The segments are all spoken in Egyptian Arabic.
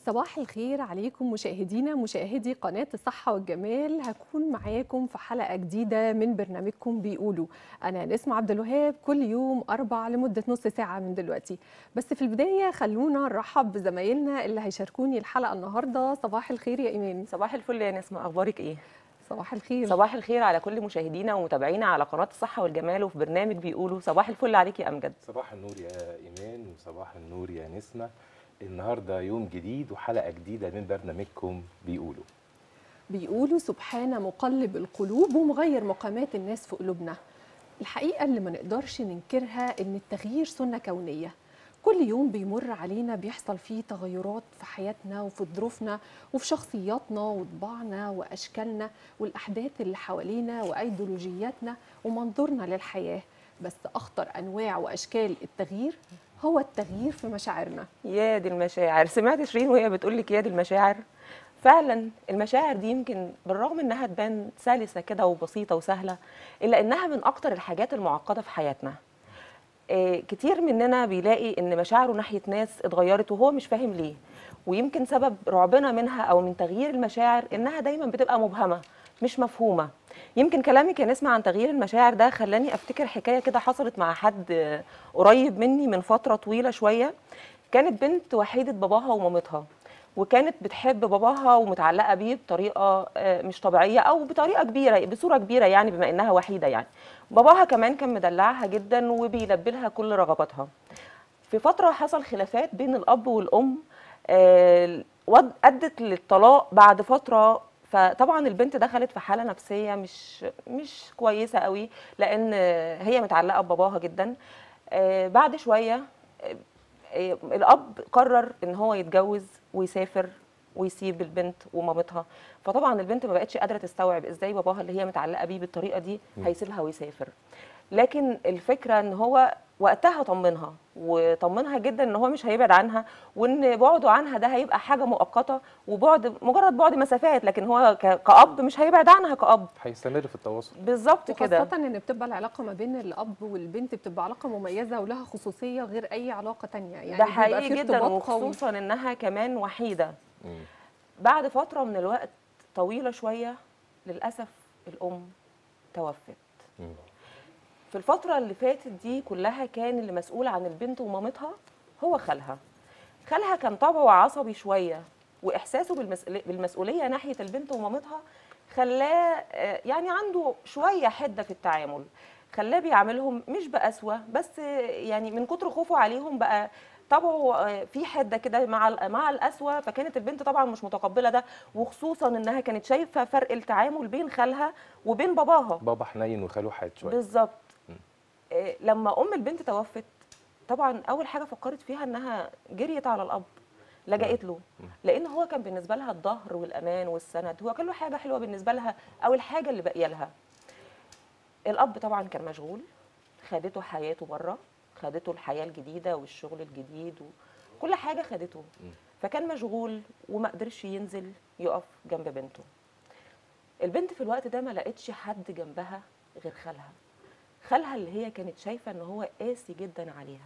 صباح الخير عليكم مشاهدينا مشاهدي قناة الصحة والجمال هكون معاكم في حلقة جديدة من برنامجكم بيقولوا أنا نسمة عبد الوهاب كل يوم أربع لمدة نص ساعة من دلوقتي بس في البداية خلونا نرحب بزمايلنا اللي هيشاركوني الحلقة النهاردة صباح الخير يا إيمان صباح الفل يا نسمة أخبارك إيه؟ صباح الخير صباح الخير على كل مشاهدينا ومتابعينا على قناة الصحة والجمال وفي برنامج بيقولوا صباح الفل عليك يا أمجد صباح النور يا إيمان وصباح النور يا نسمة النهاردة يوم جديد وحلقة جديدة من برنامجكم بيقولوا بيقولوا سبحان مقلب القلوب ومغير مقامات الناس في قلوبنا الحقيقة اللي ما نقدرش ننكرها إن التغيير سنة كونية كل يوم بيمر علينا بيحصل فيه تغيرات في حياتنا وفي ظروفنا وفي شخصياتنا وطباعنا وأشكالنا والأحداث اللي حوالينا وأيديولوجياتنا ومنظورنا للحياة بس أخطر أنواع وأشكال التغيير هو التغيير في مشاعرنا يا دي المشاعر سمعت شيرين وهي بتقول لك يا دي المشاعر فعلا المشاعر دي يمكن بالرغم انها تبان سلسه كده وبسيطه وسهله الا انها من اكتر الحاجات المعقده في حياتنا آه، كتير مننا بيلاقي ان مشاعره ناحيه ناس اتغيرت وهو مش فاهم ليه ويمكن سبب رعبنا منها او من تغيير المشاعر انها دايما بتبقى مبهمه مش مفهومه يمكن كلامك يا نسمع عن تغيير المشاعر ده خلاني افتكر حكايه كده حصلت مع حد آه، قريب مني من فتره طويله شويه كانت بنت وحيده باباها ومامتها وكانت بتحب باباها ومتعلقه بيه بطريقه آه، مش طبيعيه او بطريقه كبيره بصوره كبيره يعني بما انها وحيده يعني باباها كمان كان مدلعها جدا وبيلبي لها كل رغباتها في فتره حصل خلافات بين الاب والام آه، ود- ادت للطلاق بعد فتره فطبعا البنت دخلت في حاله نفسيه مش مش كويسه قوي لان آه، هي متعلقه بباباها جدا آه، بعد شويه آه، آه، الاب قرر ان هو يتجوز ويسافر ويسيب البنت ومامتها فطبعا البنت ما بقتش قادره تستوعب ازاي باباها اللي هي متعلقه بيه بالطريقه دي هيسيبها ويسافر لكن الفكره ان هو وقتها طمنها وطمنها جدا ان هو مش هيبعد عنها وان بعده عنها ده هيبقى حاجه مؤقته وبعد مجرد بعد مسافات لكن هو ك- كأب مش هيبعد عنها كأب هيستمر في التواصل بالظبط كده وخاصة ان بتبقى العلاقة ما بين الاب والبنت بتبقى علاقة مميزة ولها خصوصية غير اي علاقة تانية يعني ده بيبقى حقيقي في جدا ارتباط قوي. وخصوصا انها كمان وحيده مم. بعد فتره من الوقت طويله شويه للاسف الام توفت مم. في الفترة اللي فاتت دي كلها كان اللي مسؤول عن البنت ومامتها هو خالها خالها كان طبعه عصبي شوية وإحساسه بالمسؤولية, بالمسؤولية ناحية البنت ومامتها خلاه آه، يعني عنده شوية حدة في التعامل خلاه بيعاملهم مش بقسوة بس آه، يعني من كتر خوفه عليهم بقى طبعه آه، في حده كده مع ال- مع القسوه فكانت البنت طبعا مش متقبله ده وخصوصا انها كانت شايفه فرق التعامل بين خالها وبين باباها بابا حنين وخاله حاد شوية بالظبط مم. إيه، لما ام البنت توفت طبعا اول حاجه فكرت فيها انها جريت على الاب لجأت له مم. لان هو كان بالنسبه لها الظهر والامان والسند هو كان له حاجه حلوه بالنسبه لها او الحاجه اللي باقيه لها الاب طبعا كان مشغول خدته حياته بره خدته الحياه الجديده والشغل الجديد وكل حاجه خدته مم. فكان مشغول وما قدرش ينزل يقف جنب بنته البنت في الوقت ده ما لقتش حد جنبها غير خالها خالها اللي هي كانت شايفه ان هو قاسي جدا عليها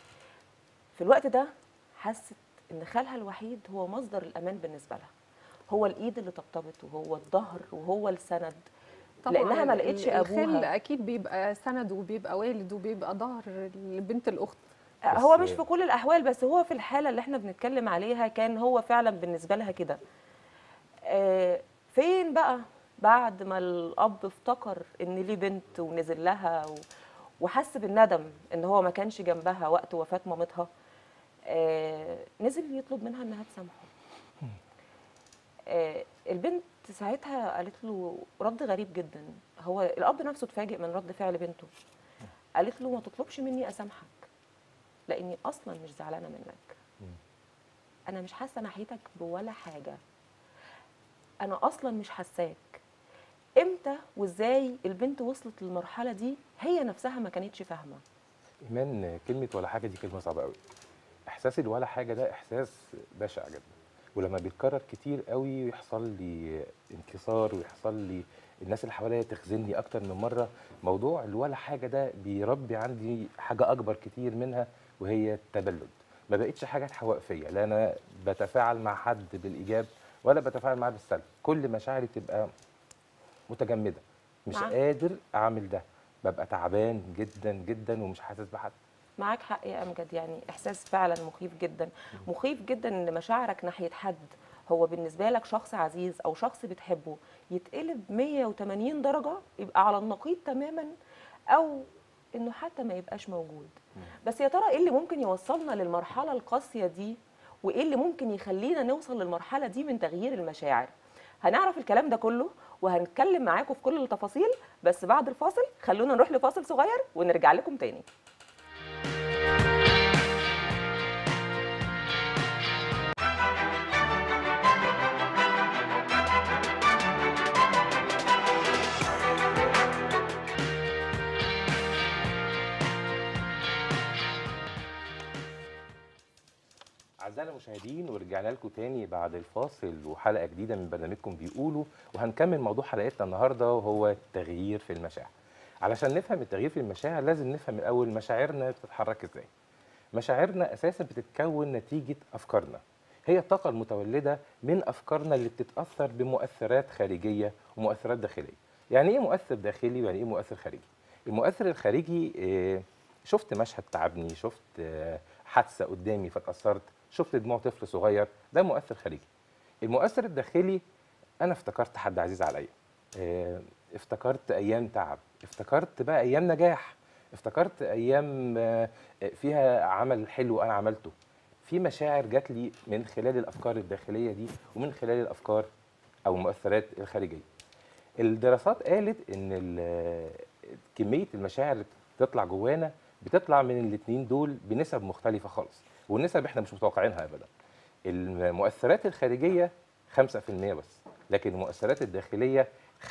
في الوقت ده حست ان خالها الوحيد هو مصدر الامان بالنسبه لها هو الايد اللي طبطبت وهو الظهر وهو السند لانها ما ال- لقتش الخال ابوها اكيد بيبقى سند وبيبقى والد وبيبقى ظهر لبنت الاخت هو بس- مش في كل الاحوال بس هو في الحاله اللي احنا بنتكلم عليها كان هو فعلا بالنسبه لها كده آه، فين بقى بعد ما الاب افتكر ان ليه بنت ونزل لها و- وحس بالندم ان هو ما كانش جنبها وقت وفاه مامتها آه، نزل يطلب منها انها تسامحه آه، البنت ساعتها قالت له رد غريب جدا هو الاب نفسه اتفاجئ من رد فعل بنته قالت له ما تطلبش مني اسامحك لاني اصلا مش زعلانه منك انا مش حاسه ناحيتك بولا حاجه انا اصلا مش حاساك امتى وازاي البنت وصلت للمرحله دي هي نفسها ما كانتش فاهمه ايمان كلمه ولا حاجه دي كلمه صعبه قوي احساس الولا حاجه ده احساس بشع جدا ولما بيتكرر كتير قوي ويحصل لي انكسار ويحصل لي الناس اللي حواليا تخذلني اكتر من مره موضوع الولا حاجه ده بيربي عندي حاجه اكبر كتير منها وهي التبلد ما بقتش حاجه تحوق فيا لا انا بتفاعل مع حد بالايجاب ولا بتفاعل معاه بالسلب كل مشاعري تبقى متجمده مش معاك. قادر اعمل ده ببقى تعبان جدا جدا ومش حاسس بحد معاك حق يا امجد يعني احساس فعلا مخيف جدا مخيف جدا ان مشاعرك ناحيه حد هو بالنسبه لك شخص عزيز او شخص بتحبه يتقلب 180 درجه يبقى على النقيض تماما او انه حتى ما يبقاش موجود بس يا ترى ايه اللي ممكن يوصلنا للمرحله القاسيه دي وايه اللي ممكن يخلينا نوصل للمرحله دي من تغيير المشاعر هنعرف الكلام ده كله وهنتكلم معاكم في كل التفاصيل بس بعد الفاصل خلونا نروح لفاصل صغير ونرجع لكم تاني أعزائنا المشاهدين ورجعنا لكم تاني بعد الفاصل وحلقة جديدة من برنامجكم بيقولوا وهنكمل موضوع حلقتنا النهاردة وهو التغيير في المشاعر علشان نفهم التغيير في المشاعر لازم نفهم الأول مشاعرنا بتتحرك إزاي مشاعرنا أساسا بتتكون نتيجة أفكارنا هي الطاقة المتولدة من أفكارنا اللي بتتأثر بمؤثرات خارجية ومؤثرات داخلية يعني إيه مؤثر داخلي ويعني إيه مؤثر خارجي المؤثر الخارجي آه، شفت مشهد تعبني شفت آه، حادثة قدامي فتأثرت شفت دموع طفل صغير ده مؤثر خارجي المؤثر الداخلي انا افتكرت حد عزيز عليا آه، افتكرت ايام تعب افتكرت بقى ايام نجاح افتكرت ايام آه، فيها عمل حلو انا عملته في مشاعر جات لي من خلال الافكار الداخليه دي ومن خلال الافكار او المؤثرات الخارجيه الدراسات قالت ان ال- كميه المشاعر اللي بتطلع جوانا بتطلع من الاثنين دول بنسب مختلفه خالص والنسب احنا مش متوقعينها ابدا المؤثرات الخارجيه 5% بس لكن المؤثرات الداخليه 95%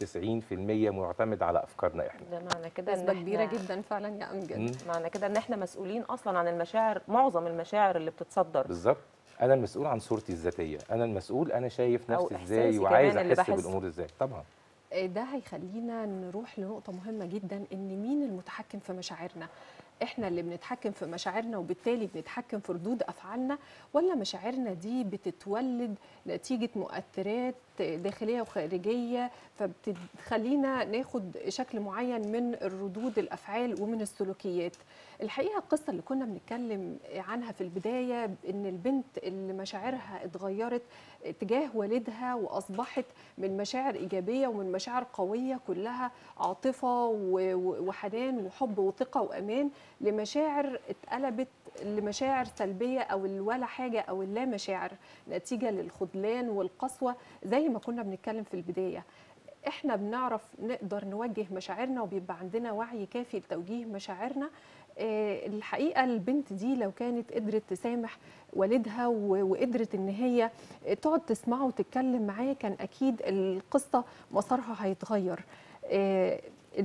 معتمد على افكارنا احنا ده معنى كده ان نسبة كبيرة إحنا- جدا فعلا يا أمجد مم. معنى كده ان احنا مسؤولين اصلا عن المشاعر معظم المشاعر اللي بتتصدر بالظبط انا المسؤول عن صورتي الذاتيه انا المسؤول انا شايف أو نفسي ازاي إحساسي وعايز كمان اللي احس بحسه. بالامور ازاي طبعا آه، ده هيخلينا نروح لنقطة مهمة جدا إن مين المتحكم في مشاعرنا إحنا اللي بنتحكم في مشاعرنا وبالتالي بنتحكم في ردود أفعالنا ولا مشاعرنا دي بتتولد نتيجة مؤثرات داخلية وخارجية فبتخلينا ناخد شكل معين من الردود الأفعال ومن السلوكيات الحقيقة القصة اللي كنا بنتكلم عنها في البداية إن البنت اللي مشاعرها اتغيرت تجاه والدها وأصبحت من مشاعر إيجابية ومن مشاعر قوية كلها عاطفة و- و- وحنان وحب وثقة وأمان لمشاعر اتقلبت لمشاعر سلبية أو الولا حاجة أو اللا مشاعر نتيجة للخذلان والقسوة زي ما كنا بنتكلم في البداية احنا بنعرف نقدر نوجه مشاعرنا وبيبقى عندنا وعي كافي لتوجيه مشاعرنا آه، الحقيقه البنت دي لو كانت قدرت تسامح والدها و- وقدرت ان هي تقعد تسمعه وتتكلم معاه كان اكيد القصه مسارها هيتغير آه،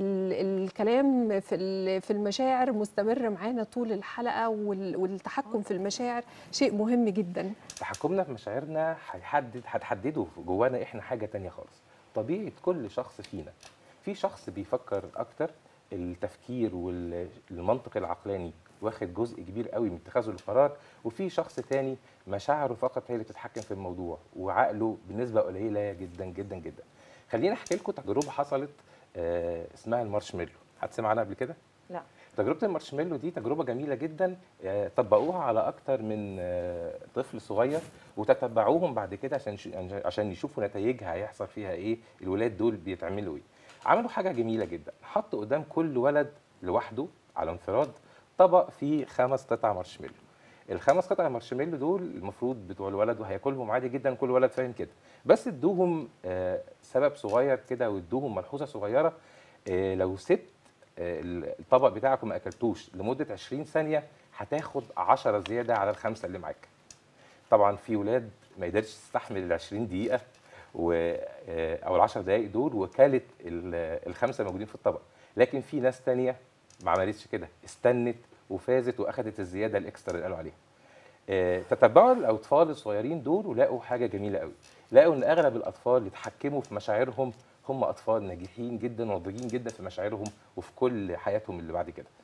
ال- الكلام في ال- في المشاعر مستمر معانا طول الحلقه وال- والتحكم في المشاعر شيء مهم جدا تحكمنا في مشاعرنا هيحدد هتحدده جوانا احنا حاجه تانية خالص طبيعه كل شخص فينا في شخص بيفكر اكتر التفكير والمنطق العقلاني واخد جزء كبير قوي من اتخاذه القرار وفي شخص تاني مشاعره فقط هي اللي بتتحكم في الموضوع وعقله بنسبه قليله جدا جدا جدا خليني احكي لكم تجربه حصلت آه، اسمها المارشميلو حد سمع عنها قبل كده لا تجربه المارشميلو دي تجربه جميله جدا آه، طبقوها على اكتر من آه، طفل صغير وتتبعوهم بعد كده عشان ش- عشان يشوفوا نتائجها هيحصل فيها ايه الولاد دول بيتعملوا ايه عملوا حاجه جميله جدا حطوا قدام كل ولد لوحده على انفراد طبق فيه خمس قطع مارشميلو الخمس قطع مارشميلو دول المفروض بتوع الولد وهياكلهم عادي جدا كل ولد فاهم كده بس ادوهم آه، سبب صغير كده وادوهم ملحوظه صغيره آه، لو سبت آه، الطبق بتاعك وما اكلتوش لمده 20 ثانيه هتاخد 10 زياده على الخمسه اللي معاك طبعا في ولاد ما قدرتش تستحمل ال 20 دقيقه و آه، او ال 10 دقائق دول وكلت ال- الخمسه الموجودين في الطبق لكن في ناس تانية ما عملتش كده استنت وفازت واخدت الزياده الاكسترا اللي قالوا عليها آه، تتبعوا الاطفال الصغيرين دول ولقوا حاجه جميله قوي لقوا ان اغلب الاطفال اللي اتحكموا في مشاعرهم هم اطفال ناجحين جدا وناضجين جدا في مشاعرهم وفي كل حياتهم اللي بعد كده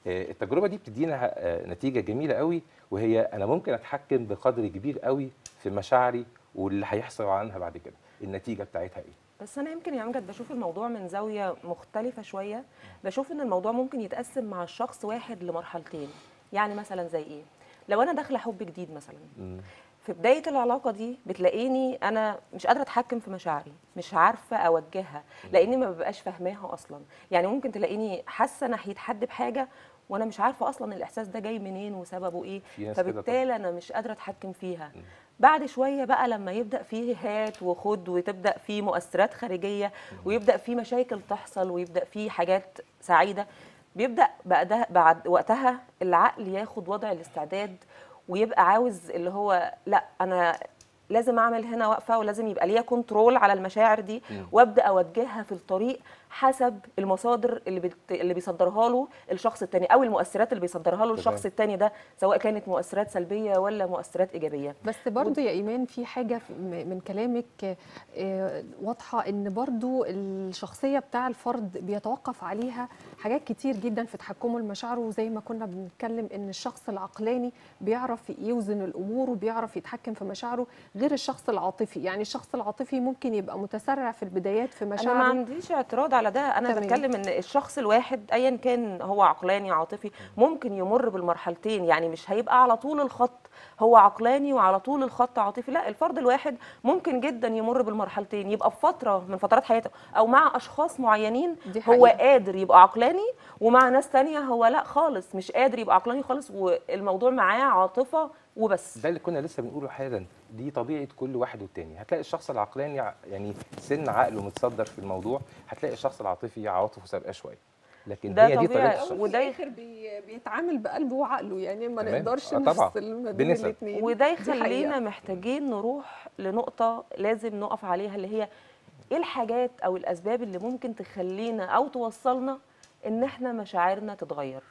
آه، التجربه دي بتدينا آه، نتيجه جميله قوي وهي انا ممكن اتحكم بقدر كبير قوي في مشاعري واللي هيحصل عنها بعد كده النتيجه بتاعتها ايه بس انا يمكن يا امجد بشوف الموضوع من زاويه مختلفه شويه بشوف ان الموضوع ممكن يتقسم مع الشخص واحد لمرحلتين يعني مثلا زي ايه لو انا داخله حب جديد مثلا مم. في بدايه العلاقه دي بتلاقيني انا مش قادره اتحكم في مشاعري مش عارفه اوجهها لاني ما ببقاش فاهماها اصلا يعني ممكن تلاقيني حاسه ناحيه حد بحاجه وانا مش عارفه اصلا الاحساس ده جاي منين وسببه ايه في ناس كده طبعاً. فبالتالي انا مش قادره اتحكم فيها بعد شويه بقى لما يبدا فيه هات وخد وتبدا فيه مؤثرات خارجيه ويبدا فيه مشاكل تحصل ويبدا فيه حاجات سعيده بيبدا بقى ده بعد وقتها العقل ياخد وضع الاستعداد ويبقى عاوز اللي هو لا انا لازم اعمل هنا وقفه ولازم يبقى ليا كنترول على المشاعر دي مم. وابدا اوجهها في الطريق حسب المصادر اللي بت... اللي بيصدرها له الشخص التاني او المؤثرات اللي بيصدرها له الشخص تمام. التاني ده سواء كانت مؤثرات سلبيه ولا مؤثرات ايجابيه بس برضو يا ايمان في حاجه في- م- من كلامك آه، واضحه ان برضو الشخصيه بتاع الفرد بيتوقف عليها حاجات كتير جدا في تحكمه لمشاعره وزي ما كنا بنتكلم ان الشخص العقلاني بيعرف يوزن الامور وبيعرف يتحكم في مشاعره غير الشخص العاطفي يعني الشخص العاطفي ممكن يبقى متسرع في البدايات في انا ما مشاعره عنديش اعتراض على ده انا تمام. بتكلم ان الشخص الواحد ايا كان هو عقلاني عاطفي ممكن يمر بالمرحلتين يعني مش هيبقى على طول الخط هو عقلاني وعلى طول الخط عاطفي لا الفرد الواحد ممكن جدا يمر بالمرحلتين يبقى في فتره من فترات حياته او مع اشخاص معينين دي هو حقيقة. قادر يبقى عقلاني ومع ناس تانية هو لا خالص مش قادر يبقى عقلاني خالص والموضوع معاه عاطفه وبس ده اللي كنا لسه بنقوله حالا دي طبيعه كل واحد والتاني هتلاقي الشخص العقلاني ع- يعني سن عقله متصدر في الموضوع هتلاقي الشخص العاطفي عاطفه سابقه شويه لكن ده هي دي طبيعي. طريقه الشخص وده وده يخ- اخر بي بيتعامل بقلبه وعقله يعني ما تمام. نقدرش آه طبعاً. نفصل ما بين بنسب. الاثنين وده دي حقيقة. يخلينا محتاجين نروح لنقطة لازم نقف عليها اللي هي ايه الحاجات او الاسباب اللي ممكن تخلينا او توصلنا ان احنا مشاعرنا تتغير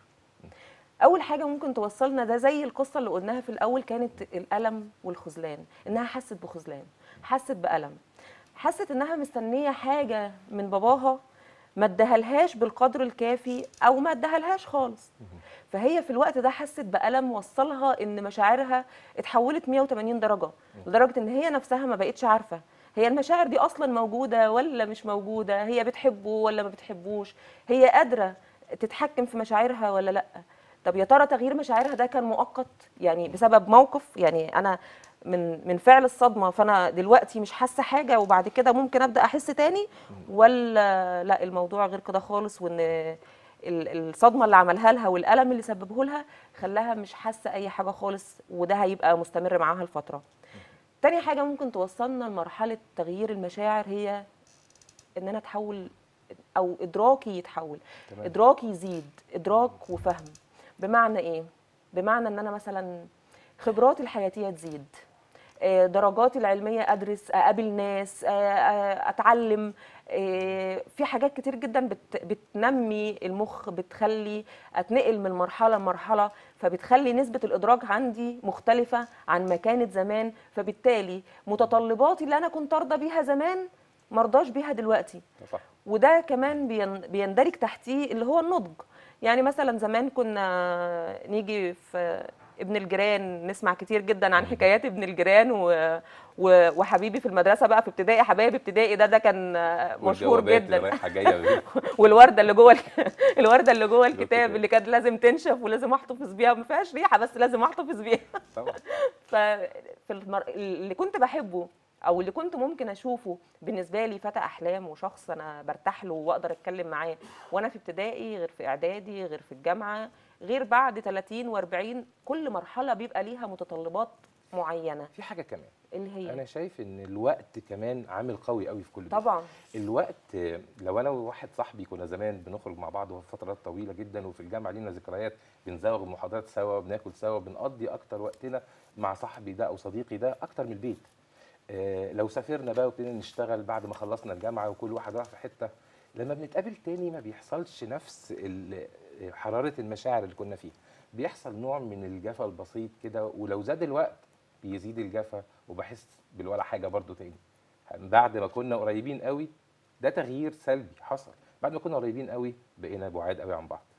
اول حاجة ممكن توصلنا ده زي القصة اللي قلناها في الاول كانت الالم والخذلان انها حست بخذلان حست بالم حست انها مستنية حاجة من باباها ما ادهالهاش بالقدر الكافي او ما ادهالهاش خالص فهي في الوقت ده حست بألم وصلها ان مشاعرها اتحولت 180 درجة لدرجة ان هي نفسها ما بقتش عارفة هي المشاعر دي اصلا موجودة ولا مش موجودة هي بتحبه ولا ما بتحبوش هي قادرة تتحكم في مشاعرها ولا لا طب يا ترى تغيير مشاعرها ده كان مؤقت يعني بسبب موقف يعني انا من من فعل الصدمه فانا دلوقتي مش حاسه حاجه وبعد كده ممكن ابدا احس تاني ولا لا الموضوع غير كده خالص وان ال- الصدمه اللي عملها لها والالم اللي سببه لها خلاها مش حاسه اي حاجه خالص وده هيبقى مستمر معاها الفتره تاني حاجه ممكن توصلنا لمرحله تغيير المشاعر هي ان انا اتحول او ادراكي يتحول تمام. ادراكي يزيد ادراك وفهم بمعنى ايه بمعنى ان انا مثلا خبراتي الحياتيه تزيد آه، درجاتي العلميه ادرس اقابل ناس آه، آه، اتعلم آه، في حاجات كتير جدا بت بتنمي المخ بتخلي اتنقل من مرحله لمرحله فبتخلي نسبه الادراك عندي مختلفه عن ما كانت زمان فبالتالي متطلباتي اللي انا كنت ارضى بيها زمان مرضاش بيها دلوقتي صح وده كمان بين- بيندرج تحتيه اللي هو النضج يعني مثلا زمان كنا نيجي في ابن الجيران نسمع كتير جدا عن حكايات ابن الجيران و... و... وحبيبي في المدرسه بقى في ابتدائي حبايب ابتدائي ده ده كان مشهور والجوابات اللي جدا رايحه جايه والورده اللي جوه ال- الورده اللي جوه الكتاب الكتاب. اللي كانت لازم تنشف ولازم احتفظ بيها ما فيهاش ريحه بس لازم احتفظ بيها طبعا ففي المر... اللي كنت بحبه او اللي كنت ممكن اشوفه بالنسبه لي فتى احلام وشخص انا برتاح له واقدر اتكلم معاه وانا في ابتدائي غير في اعدادي غير في الجامعه غير بعد 30 و40 كل مرحله بيبقى ليها متطلبات معينه في حاجه كمان اللي هي انا شايف ان الوقت كمان عامل قوي قوي في كل ده طبعا الوقت آه، لو انا وواحد صاحبي كنا زمان بنخرج مع بعض فترات طويله جدا وفي الجامعه لينا ذكريات بنزوغ المحاضرات سوا بناكل سوا بنقضي اكتر وقتنا مع صاحبي ده او صديقي ده اكتر من البيت آه، لو سافرنا بقى وابتدينا نشتغل بعد ما خلصنا الجامعه وكل واحد راح في حته لما بنتقابل تاني ما بيحصلش نفس ال- حراره المشاعر اللي كنا فيها بيحصل نوع من الجفا البسيط كده ولو زاد الوقت بيزيد الجفا وبحس بالولا حاجه برضو تاني بعد ما كنا قريبين قوي ده تغيير سلبي حصل بعد ما كنا قريبين قوي بقينا بعاد قوي عن بعض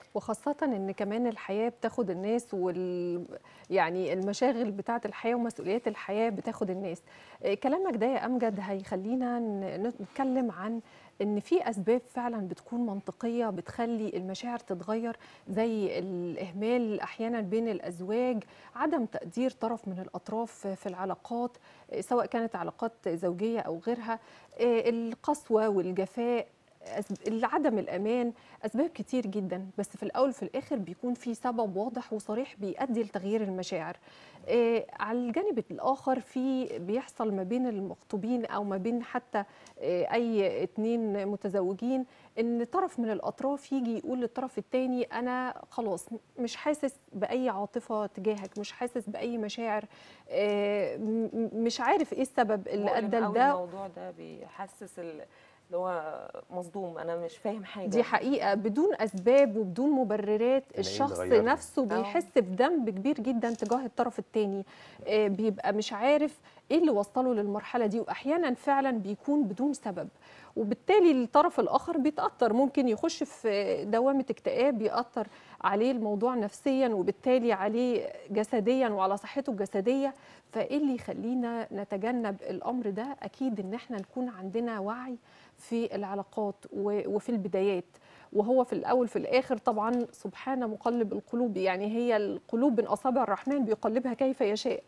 وخاصة إن كمان الحياة بتاخد الناس وال يعني المشاغل بتاعة الحياة ومسؤوليات الحياة بتاخد الناس. آه، كلامك ده يا أمجد هيخلينا ن- نتكلم عن إن في أسباب فعلا بتكون منطقية بتخلي المشاعر تتغير زي الإهمال أحيانا بين الأزواج، عدم تقدير طرف من الأطراف في العلاقات آه، سواء كانت علاقات زوجية أو غيرها، آه، القسوة والجفاء أسب- عدم الامان اسباب كتير جدا بس في الاول وفي الاخر بيكون في سبب واضح وصريح بيؤدي لتغيير المشاعر آه على الجانب الاخر في بيحصل ما بين المخطوبين او ما بين حتى آه اي اتنين متزوجين ان طرف من الاطراف يجي يقول للطرف التاني انا خلاص مش حاسس باي عاطفه تجاهك مش حاسس باي مشاعر آه م- م- مش عارف ايه السبب اللي مؤلم ادى قوي لده الموضوع ده بيحسس ال- اللي هو مصدوم انا مش فاهم حاجه دي حقيقة بدون أسباب وبدون مبررات اللي الشخص غيرني. نفسه بيحس بذنب كبير جدا تجاه الطرف التاني آه، بيبقى مش عارف إيه اللي وصله للمرحلة دي وأحيانا فعلا بيكون بدون سبب وبالتالي الطرف الآخر بيتأثر ممكن يخش في دوامة اكتئاب يأثر عليه الموضوع نفسيا وبالتالي عليه جسديا وعلى صحته الجسدية فإيه اللي يخلينا نتجنب الأمر ده أكيد إن احنا نكون عندنا وعي في العلاقات و- وفي البدايات وهو في الاول في الاخر طبعا سبحان مقلب القلوب يعني هي القلوب من اصابع الرحمن بيقلبها كيف يشاء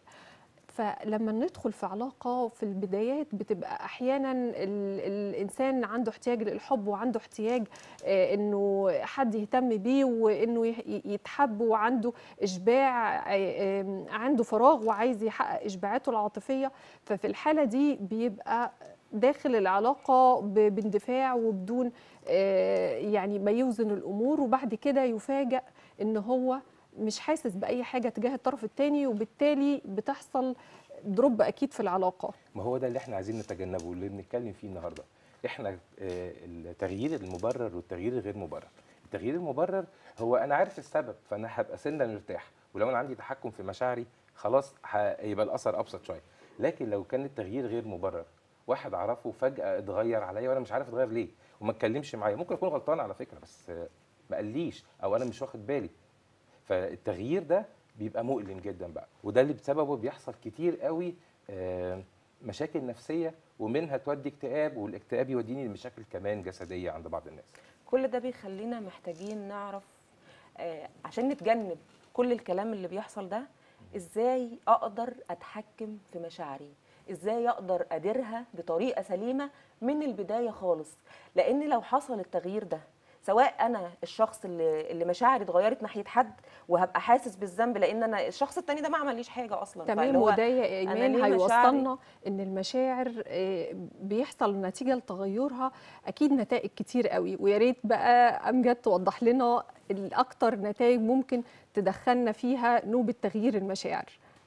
فلما ندخل في علاقه في البدايات بتبقى احيانا ال الانسان عنده احتياج للحب وعنده احتياج آه، انه حد يهتم بيه وانه يه- يتحب وعنده اشباع آه، آم، عنده فراغ وعايز يحقق اشباعاته العاطفيه ففي الحاله دي بيبقى داخل العلاقه ب- باندفاع وبدون آه، يعني ما يوزن الامور وبعد كده يفاجأ ان هو مش حاسس باي حاجه تجاه الطرف الثاني وبالتالي بتحصل دروب اكيد في العلاقه ما هو ده اللي احنا عايزين نتجنبه واللي بنتكلم فيه النهارده احنا آه، التغيير المبرر والتغيير الغير مبرر التغيير المبرر هو انا عارف السبب فانا هبقى سنه مرتاح ولو انا عندي تحكم في مشاعري خلاص هيبقى الاثر ابسط شويه لكن لو كان التغيير غير مبرر واحد اعرفه فجاه اتغير عليا وانا مش عارف اتغير ليه وما اتكلمش معايا ممكن اكون غلطان على فكره بس آه، ما قاليش او انا مش واخد بالي فالتغيير ده بيبقى مؤلم جدا بقى وده اللي بسببه بيحصل كتير قوي آه، مشاكل نفسيه ومنها تودي اكتئاب والاكتئاب يوديني لمشاكل كمان جسديه عند بعض الناس كل ده بيخلينا محتاجين نعرف آه، عشان نتجنب كل الكلام اللي بيحصل ده ازاي اقدر اتحكم في مشاعري ازاي اقدر اديرها بطريقه سليمه من البدايه خالص لان لو حصل التغيير ده سواء انا الشخص اللي اللي مشاعري اتغيرت ناحيه حد وهبقى حاسس بالذنب لان انا الشخص التاني ده ما عمليش حاجه اصلا تمام فاللي هو وده يا أنا ايمان ليه هيوصلنا ان المشاعر آه، بيحصل نتيجه لتغيرها اكيد نتائج كتير قوي ويا ريت بقى امجد توضح لنا الاكتر نتائج ممكن تدخلنا فيها نوبه تغيير المشاعر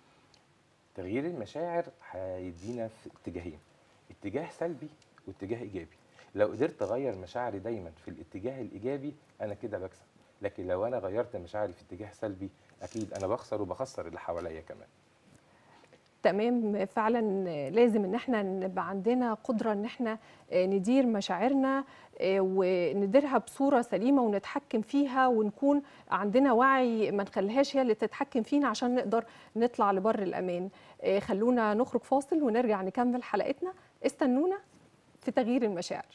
تغيير المشاعر هيدينا في اتجاهين اتجاه سلبي واتجاه ايجابي لو قدرت اغير مشاعري دايما في الاتجاه الايجابي انا كده بكسب لكن لو انا غيرت مشاعري في اتجاه سلبي اكيد انا بخسر وبخسر اللي حواليا كمان تمام فعلا لازم ان احنا نبقى عندنا قدره ان احنا ندير مشاعرنا ونديرها بصوره سليمه ونتحكم فيها ونكون عندنا وعي ما نخليهاش هي اللي تتحكم فينا عشان نقدر نطلع لبر الامان خلونا نخرج فاصل ونرجع نكمل حلقتنا استنونا في تغيير المشاعر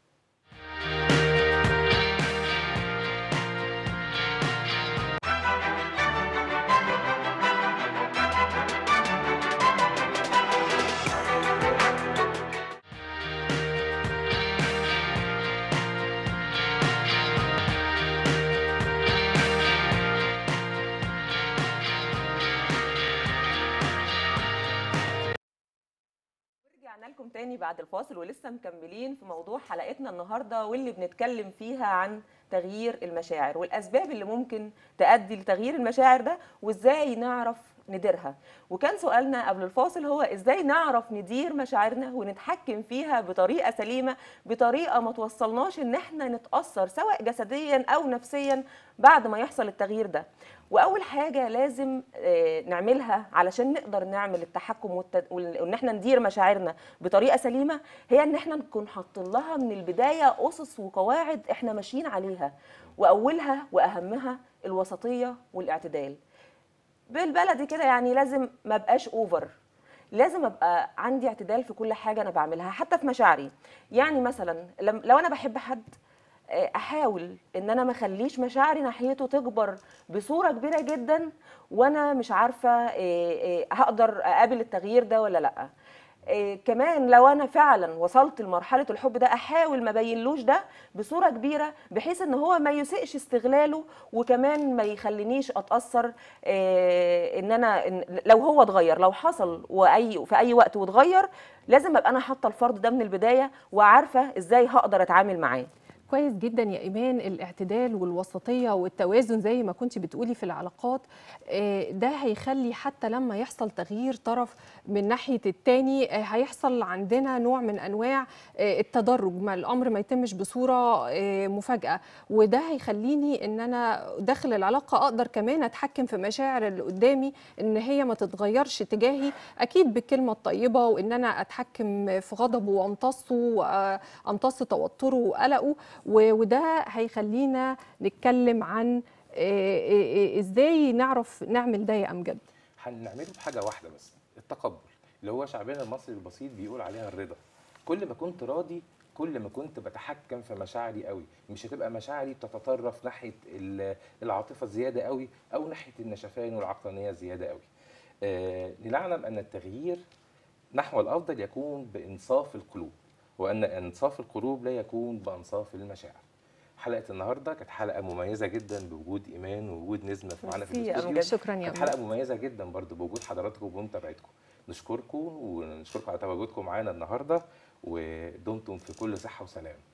رجعنا لكم تاني بعد الفاصل ولسه مكملين في موضوع حلقتنا النهارده واللي بنتكلم فيها عن تغيير المشاعر والاسباب اللي ممكن تؤدي لتغيير المشاعر ده وازاي نعرف نديرها وكان سؤالنا قبل الفاصل هو ازاي نعرف ندير مشاعرنا ونتحكم فيها بطريقه سليمه بطريقه ما توصلناش ان احنا نتاثر سواء جسديا او نفسيا بعد ما يحصل التغيير ده واول حاجه لازم آه، نعملها علشان نقدر نعمل التحكم والت- وال- وان احنا ندير مشاعرنا بطريقه سليمه هي ان احنا نكون حاطين لها من البدايه اسس وقواعد احنا ماشيين عليها واولها واهمها الوسطيه والاعتدال بالبلدي كده يعني لازم ما ابقاش اوفر لازم ابقى عندي اعتدال في كل حاجه انا بعملها حتى في مشاعري يعني مثلا لم- لو انا بحب حد آه، احاول ان انا ما اخليش مشاعري ناحيته تكبر بصوره كبيره جدا وانا مش عارفه آه، آه، هقدر اقابل التغيير ده ولا لا آه، كمان لو انا فعلا وصلت لمرحله الحب ده احاول ما بينلوش ده بصوره كبيره بحيث ان هو ما يسيئش استغلاله وكمان ما يخلينيش اتاثر آه، ان انا إن لو هو اتغير لو حصل واي في اي وقت واتغير لازم ابقى انا حاطه الفرد ده من البدايه وعارفه ازاي هقدر اتعامل معاه كويس جدا يا ايمان الاعتدال والوسطيه والتوازن زي ما كنت بتقولي في العلاقات آه، ده هيخلي حتى لما يحصل تغيير طرف من ناحيه التاني آه، هيحصل عندنا نوع من انواع آه، التدرج ما الامر ما يتمش بصوره آه، مفاجاه وده هيخليني ان انا داخل العلاقه اقدر كمان اتحكم في مشاعر اللي قدامي ان هي ما تتغيرش تجاهي اكيد بالكلمه الطيبه وان انا اتحكم في غضبه وامتصه وامتص توتره وقلقه و- وده هيخلينا نتكلم عن آه، آه، آه، ازاي نعرف نعمل ده يا امجد هنعمله بحاجه واحده بس التقبل اللي هو شعبنا المصري البسيط بيقول عليها الرضا كل ما كنت راضي كل ما كنت بتحكم في مشاعري قوي مش هتبقى مشاعري بتتطرف ناحيه ال- العاطفه زياده قوي او ناحيه النشفان والعقلانيه زياده قوي آه لنعلم ان التغيير نحو الافضل يكون بانصاف القلوب وان انصاف القلوب لا يكون بانصاف المشاعر حلقه النهارده كانت حلقه مميزه جدا بوجود ايمان ووجود نسمه في معانا في ميرسي يا الاستوديو أمجد. شكرا يا كانت امجد حلقه مميزه جدا برضو بوجود حضراتكم ومتابعتكم نشكركم ونشكركم على تواجدكم معانا النهارده ودمتم في كل صحه وسلام